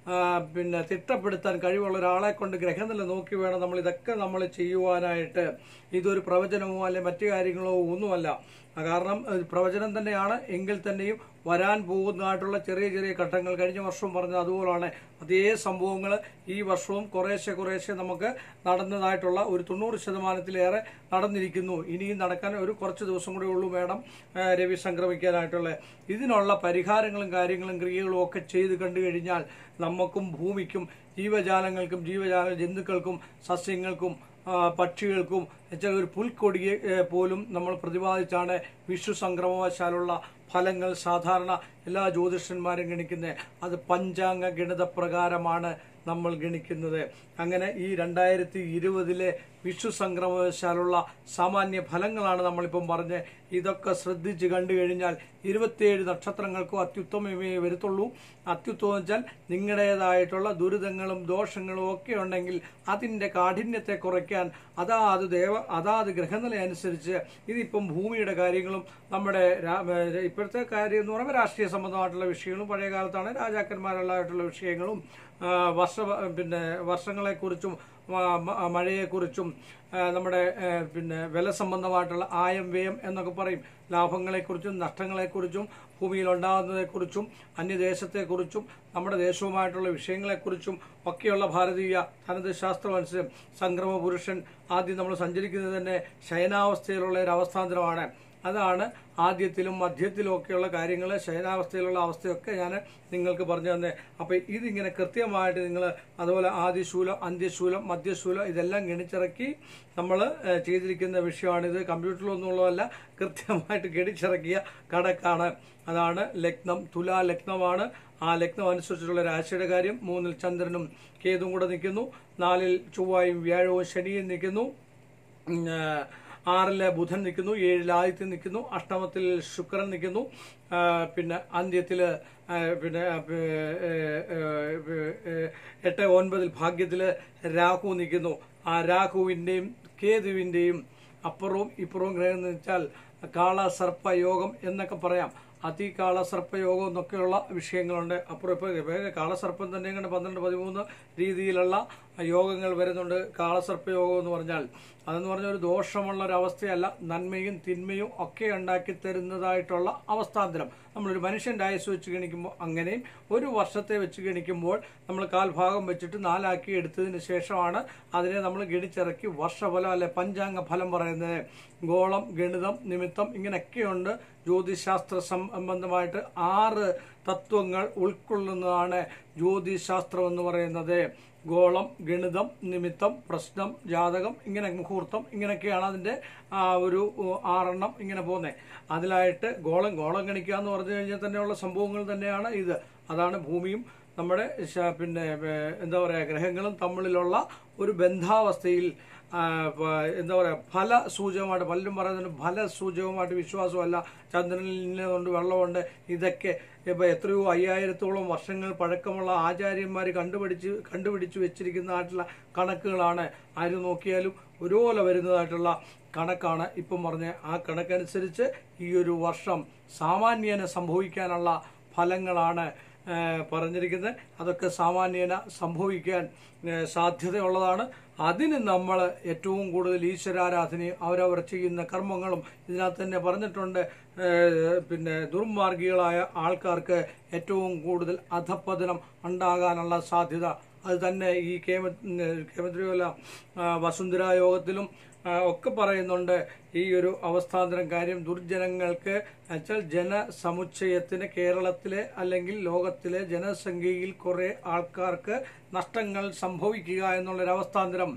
ആ, പിന്നെ തിട്ടപ്പെടുത്താൻ കഴിവുള്ള ഒരാളെ കൊണ്ട് ഗ്രഹനില നോക്കി വേണം നമ്മൾ ഇതൊക്കെ നമ്മൾ ചെയ്യുവാനായിട്ട് ഇതൊരു പ്രവചനമോ അല്ലെ മറ്റു കാര്യങ്ങളോ ഒന്നുമല്ല ആ കാരണം അത് പ്രവചനം തന്നെയാണ് എങ്കിൽ തന്നെയും വരാൻ പോകുന്നതായിട്ടുള്ള ചെറിയ ചെറിയ ഘട്ടങ്ങൾ കഴിഞ്ഞ വർഷവും പറഞ്ഞത് അതുപോലാണ് അതേ സംഭവങ്ങൾ ഈ വർഷവും കുറേശ്ശെ കുറേശ്ശെ നമുക്ക് നടന്നതായിട്ടുള്ള ഒരു തൊണ്ണൂറ് ശതമാനത്തിലേറെ നടന്നിരിക്കുന്നു ഇനിയും നടക്കാൻ ഒരു കുറച്ച് ദിവസം കൂടെ ഉള്ളൂ വേണം ആ, രവി സംക്രമിക്കാനായിട്ടുള്ള ഇതിനുള്ള പരിഹാരങ്ങളും കാര്യങ്ങളും ക്രിയകളും ഒക്കെ ചെയ്ത് കണ്ടു കഴിഞ്ഞാൽ നമുക്കും ഭൂമിക്കും ജീവജാലങ്ങൾക്കും ജീവജാല ജന്തുക്കൾക്കും സസ്യങ്ങൾക്കും ആ, പക്ഷികൾക്കും എന്നുവെച്ചാൽ ഒരു പുൽക്കൊടിയെ ഏ, പോലും നമ്മൾ പ്രതിപാദിച്ചാണ് വിഷു സംക്രമവശാലുള്ള ഫലങ്ങൾ സാധാരണ എല്ലാ ജ്യോതിഷന്മാരും ഗണിക്കുന്നത് അത് പഞ്ചാംഗ ഗണിത പ്രകാരമാണ് നമ്മൾ ഗണിക്കുന്നത് അങ്ങനെ ഈ രണ്ടായിരത്തി ഇരുപതിലെ വിഷു സംക്രമവശാലുള്ള സാമാന്യ ഫലങ്ങളാണ് നമ്മളിപ്പം പറഞ്ഞ് ഇതൊക്കെ ശ്രദ്ധിച്ച് കണ്ടു കഴിഞ്ഞാൽ ഇരുപത്തിയേഴ് നക്ഷത്രങ്ങൾക്കും അത്യുത്തമമേ വരത്തുള്ളൂ അത്യുത്തമം വെച്ചാൽ നിങ്ങളുടേതായിട്ടുള്ള ദുരിതങ്ങളും ദോഷങ്ങളും ഒക്കെ ഉണ്ടെങ്കിൽ അതിന്റെ കാഠിന്യത്തെ കുറയ്ക്കാൻ അതാത് ദേവ അതാത് ഗ്രഹനില അനുസരിച്ച് ഇതിപ്പം ഭൂമിയുടെ കാര്യങ്ങളും നമ്മുടെ രാ- ഏഹ് ഇപ്പോഴത്തെ കാര്യം എന്ന് പറയുമ്പോൾ രാഷ്ട്രീയ സംബന്ധമായിട്ടുള്ള വിഷയങ്ങളും പഴയ കാലത്താണ് രാജാക്കന്മാരുള്ളതായിട്ടുള്ള വിഷയങ്ങളും ആ, വർഷ പിന്നെ വർഷങ്ങളെക്കുറിച്ചും മ- മ- മഴയെക്കുറിച്ചും ആ, നമ്മുടെ ഏ, പിന്നെ വില സംബന്ധമായിട്ടുള്ള ആയം വ്യയം എന്നൊക്കെ പറയും ലാഭങ്ങളെക്കുറിച്ചും നഷ്ടങ്ങളെക്കുറിച്ചും ഭൂമിയിൽ ഉണ്ടാകുന്നതിനെക്കുറിച്ചും അന്യദേശത്തെക്കുറിച്ചും നമ്മുടെ ദേശവുമായിട്ടുള്ള വിഷയങ്ങളെക്കുറിച്ചും ഒക്കെയുള്ള ഭാരതീയ ധനതശാസ്ത്രം അനുസരിച്ച് സംക്രമ പുരുഷൻ ആദ്യം നമ്മൾ സഞ്ചരിക്കുന്നത് തന്നെ ശയനാവസ്ഥയിലുള്ള ഒരു അവസ്ഥാന്തരമാണ് അതാണ് ആദ്യത്തിലും മധ്യത്തിലും ഒക്കെയുള്ള കാര്യങ്ങൾ ശയനാവസ്ഥയിലുള്ള അവസ്ഥയൊക്കെ ഞാൻ നിങ്ങൾക്ക് പറഞ്ഞു തന്നെ അപ്പൊ ഇതിങ്ങനെ കൃത്യമായിട്ട് നിങ്ങൾ അതുപോലെ ആദ്യശൂലം അന്ത്യശൂലം മധ്യശൂലം ഇതെല്ലാം ഗണിച്ചിറക്കി നമ്മൾ ചെയ്തിരിക്കുന്ന വിഷയമാണിത് കമ്പ്യൂട്ടറിലൊന്നുള്ളതല്ല കൃത്യമായിട്ട് ഗണിച്ചിറക്കിയ കണക്കാണ് അതാണ് ലഗ്നം തുലാ ലഗ്നമാണ് ആ ലഗ്നം അനുസരിച്ചുള്ള രാശിയുടെ കാര്യം മൂന്നിൽ ചന്ദ്രനും കേതും കൂടെ നിൽക്കുന്നു നാലിൽ ചൊവ്വായും വ്യാഴവും ശനിയും നിൽക്കുന്നു ഉം, ആ, ആറില് ബുധൻ നിൽക്കുന്നു ഏഴിൽ ആദിത്യം നിൽക്കുന്നു അഷ്ടമത്തിൽ ശുക്രൻ നിൽക്കുന്നു ആ, പിന്നെ അന്ത്യത്തില് ആ, പിന്നെ ആ, പ്, ഏ, ഏ, ഏ, എട്ട് ഒൻപതിൽ ഭാഗ്യത്തില് രാഹു നിൽക്കുന്നു ആ രാഹുവിന്റെയും കേതുവിന്റെയും അപ്പുറവും ഇപ്പുറവും ഗ്രഹം എന്ന് വെച്ചാൽ കാളസർപ്പ യോഗം എന്നൊക്കെ പറയാം അതികാള സർപ്പയോഗം എന്നൊക്കെയുള്ള വിഷയങ്ങളുണ്ട് അപ്പുറം ഇപ്പോൾ കാളസർപ്പം തന്നെ ഇങ്ങനെ പന്ത്രണ്ട് പതിമൂന്ന് രീതിയിലുള്ള യോഗങ്ങൾ വരുന്നുണ്ട് കാളസർപ്പയോഗം എന്ന് പറഞ്ഞാൽ അതെന്ന് പറഞ്ഞ ഒരു ദോഷമുള്ള ഒരു അവസ്ഥയല്ല നന്മയും തിന്മയും ഒക്കെ ഉണ്ടാക്കി തരുന്നതായിട്ടുള്ള അവസ്ഥാന്തരം നമ്മളൊരു മനുഷ്യന്റെ ആയുസ് വെച്ച് ഗണിക്കുമ്പോൾ അങ്ങനെയും ഒരു വർഷത്തെ വെച്ച് ഗണിക്കുമ്പോൾ നമ്മൾ കാൽഭാഗം വെച്ചിട്ട് നാലാക്കി എടുത്തതിന് ശേഷമാണ് അതിനെ നമ്മൾ ഗണിച്ചിറക്കി വർഷഫലം അല്ലെ പഞ്ചാംഗ ഫലം പറയുന്നത് ഗോളം ഗണിതം നിമിത്തം ഇങ്ങനെയൊക്കെയുണ്ട് ജ്യോതിശാസ്ത്ര സംബന്ധമായിട്ട് ആറ് തത്വങ്ങൾ ഉൾക്കൊള്ളുന്നതാണ് ജ്യോതിശാസ്ത്രം എന്ന് പറയുന്നത് ഗോളം ഗണിതം നിമിത്തം പ്രശ്നം ജാതകം ഇങ്ങനെ മുഹൂർത്തം ഇങ്ങനെയൊക്കെയാണ് അതിന്റെ ആ ഒരു ഉ, ആറെണ്ണം ഇങ്ങനെ പോകുന്നത് അതിലായിട്ട് ഗോളം ഗോളം ഗണിക്കുക എന്ന് പറഞ്ഞു കഴിഞ്ഞാൽ തന്നെയുള്ള സംഭവങ്ങൾ തന്നെയാണ് ഇത് അതാണ് ഭൂമിയും നമ്മുടെ ശ- പിന്നെ ഏ, എന്താ പറയാ ഗ്രഹങ്ങളും തമ്മിലുള്ള ഒരു ബന്ധാവസ്ഥയിൽ ആ, പ- എന്താ പറയാ ഫല സൂചകമായിട്ട് പലരും പറയുന്നുണ്ട് ഫല സൂചകമായിട്ട് വിശ്വാസമല്ല ചന്ദ്രനിൽ കൊണ്ട് വെള്ളമുണ്ട് ഇതൊക്കെ ഇപ്പൊ എത്രയോ അയ്യായിരത്തോളം വർഷങ്ങൾ പഴക്കമുള്ള ആചാര്യന്മാർ കണ്ടുപിടിച്ച് കണ്ടുപിടിച്ച് വെച്ചിരിക്കുന്നതായിട്ടുള്ള കണക്കുകളാണ് ആര് നോക്കിയാലും ഒരുപോലെ വരുന്നതായിട്ടുള്ള കണക്കാണ് ഇപ്പം പറഞ്ഞ ആ കണക്കനുസരിച്ച് ഈ ഒരു വർഷം സാമാന്യേന സംഭവിക്കാനുള്ള ഫലങ്ങളാണ് ഏഹ് പറഞ്ഞിരിക്കുന്നത് അതൊക്കെ സാമാന്യേന സംഭവിക്കാൻ ഏഹ് സാധ്യതയുള്ളതാണ് അതിന് നമ്മൾ ഏറ്റവും കൂടുതൽ ഈശ്വരാരാധനയും അവരവർ ചെയ്യുന്ന കർമ്മങ്ങളും ഇതിനകത്ത് തന്നെ പറഞ്ഞിട്ടുണ്ട് ഏഹ് പിന്നെ ദുർമാർഗികളായ ആൾക്കാർക്ക് ഏറ്റവും കൂടുതൽ അധപ്പതനം ഉണ്ടാകാനുള്ള സാധ്യത അത് തന്നെ ഈ കേമ കേമദ്രിയല്ല വസുന്ധര യോഗത്തിലും ആ, ഒക്കെ പറയുന്നുണ്ട് ഈ ഒരു അവസ്ഥാന്തരം കാര്യം ദുർജനങ്ങൾക്ക് വെച്ചാൽ ജനസമുച്ചയത്തിന് കേരളത്തിലെ അല്ലെങ്കിൽ ലോകത്തിലെ ജനസംഖ്യയിൽ കുറെ ആൾക്കാർക്ക് നഷ്ടങ്ങൾ സംഭവിക്കുക എന്നുള്ളൊരു അവസ്ഥാന്തരം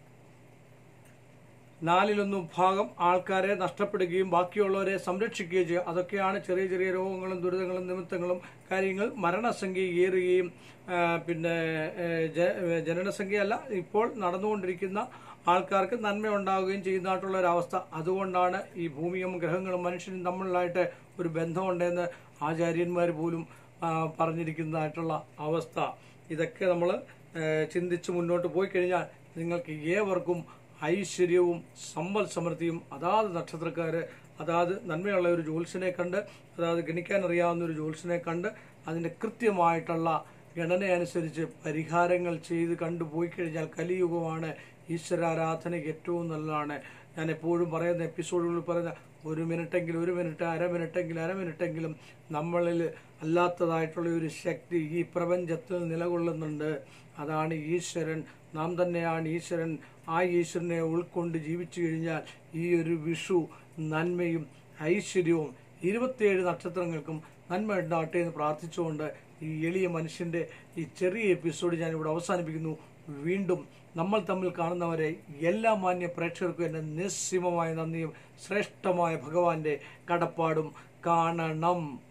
നാലിലൊന്നും ഭാഗം ആൾക്കാരെ നഷ്ടപ്പെടുകയും ബാക്കിയുള്ളവരെ സംരക്ഷിക്കുകയും ചെയ്യുക അതൊക്കെയാണ് ചെറിയ ചെറിയ രോഗങ്ങളും ദുരിതങ്ങളും നിമിത്തങ്ങളും കാര്യങ്ങൾ മരണസംഖ്യ ഏറുകയും ആ, പിന്നെ ഏ, ജ- ഏ, ജനനസംഖ്യയല്ല ഇപ്പോൾ നടന്നുകൊണ്ടിരിക്കുന്ന ആൾക്കാർക്ക് നന്മ ഉണ്ടാവുകയും ചെയ്യുന്നതായിട്ടുള്ള ഒരു അവസ്ഥ അതുകൊണ്ടാണ് ഈ ഭൂമിയും ഗ്രഹങ്ങളും മനുഷ്യനും തമ്മിലായിട്ട് ഒരു ബന്ധമുണ്ടെന്ന് ആചാര്യന്മാർ പോലും ആ, പറഞ്ഞിരിക്കുന്നതായിട്ടുള്ള അവസ്ഥ ഇതൊക്കെ നമ്മൾ ചിന്തിച്ച് മുന്നോട്ട് പോയി കഴിഞ്ഞാൽ നിങ്ങൾക്ക് ഏവർക്കും ഐശ്വര്യവും സമ്പൽ സമൃദ്ധിയും അതാത് നക്ഷത്രക്കാര് അതാത് നന്മയുള്ള ഒരു ജ്യോത്സ്യനെ കണ്ട് അതാത് ഗണിക്കാൻ അറിയാവുന്ന ഒരു ജ്യോത്സ്യനെ കണ്ട് അതിന്റെ കൃത്യമായിട്ടുള്ള ഗണന അനുസരിച്ച് പരിഹാരങ്ങൾ ചെയ്ത് കണ്ടുപോയി കഴിഞ്ഞാൽ കലിയുഗമാണ് ഈശ്വരാരാധനയ്ക്ക് ഏറ്റവും നല്ലതാണ് ഞാൻ എപ്പോഴും പറയുന്ന എപ്പിസോഡുകളിൽ പറയുന്ന ഒരു മിനിറ്റെങ്കിലും ഒരു മിനിറ്റ് അര മിനിറ്റെങ്കിലും അര മിനിറ്റെങ്കിലും നമ്മളിൽ അല്ലാത്തതായിട്ടുള്ള ഒരു ശക്തി ഈ പ്രപഞ്ചത്തിൽ നിലകൊള്ളുന്നുണ്ട് അതാണ് ഈശ്വരൻ നാം തന്നെയാണ് ഈശ്വരൻ ആ ഈശ്വരനെ ഉൾക്കൊണ്ട് ജീവിച്ചു കഴിഞ്ഞാൽ ഈ ഒരു വിഷു നന്മയും ഐശ്വര്യവും ഇരുപത്തിയേഴ് നക്ഷത്രങ്ങൾക്കും നന്മ ഉണ്ടാകട്ടെ എന്ന് പ്രാർത്ഥിച്ചുകൊണ്ട് ഈ എളിയ മനുഷ്യന്റെ ഈ ചെറിയ എപ്പിസോഡ് ഞാൻ ഇവിടെ അവസാനിപ്പിക്കുന്നു വീണ്ടും നമ്മൾ തമ്മിൽ കാണുന്നവരെ എല്ലാ മാന്യ പ്രേക്ഷകർക്കും എൻ്റെ നിസ്സീമമായ നന്ദിയും ശ്രേഷ്ഠമായ ഭഗവാന്റെ കടപ്പാടും കാണണം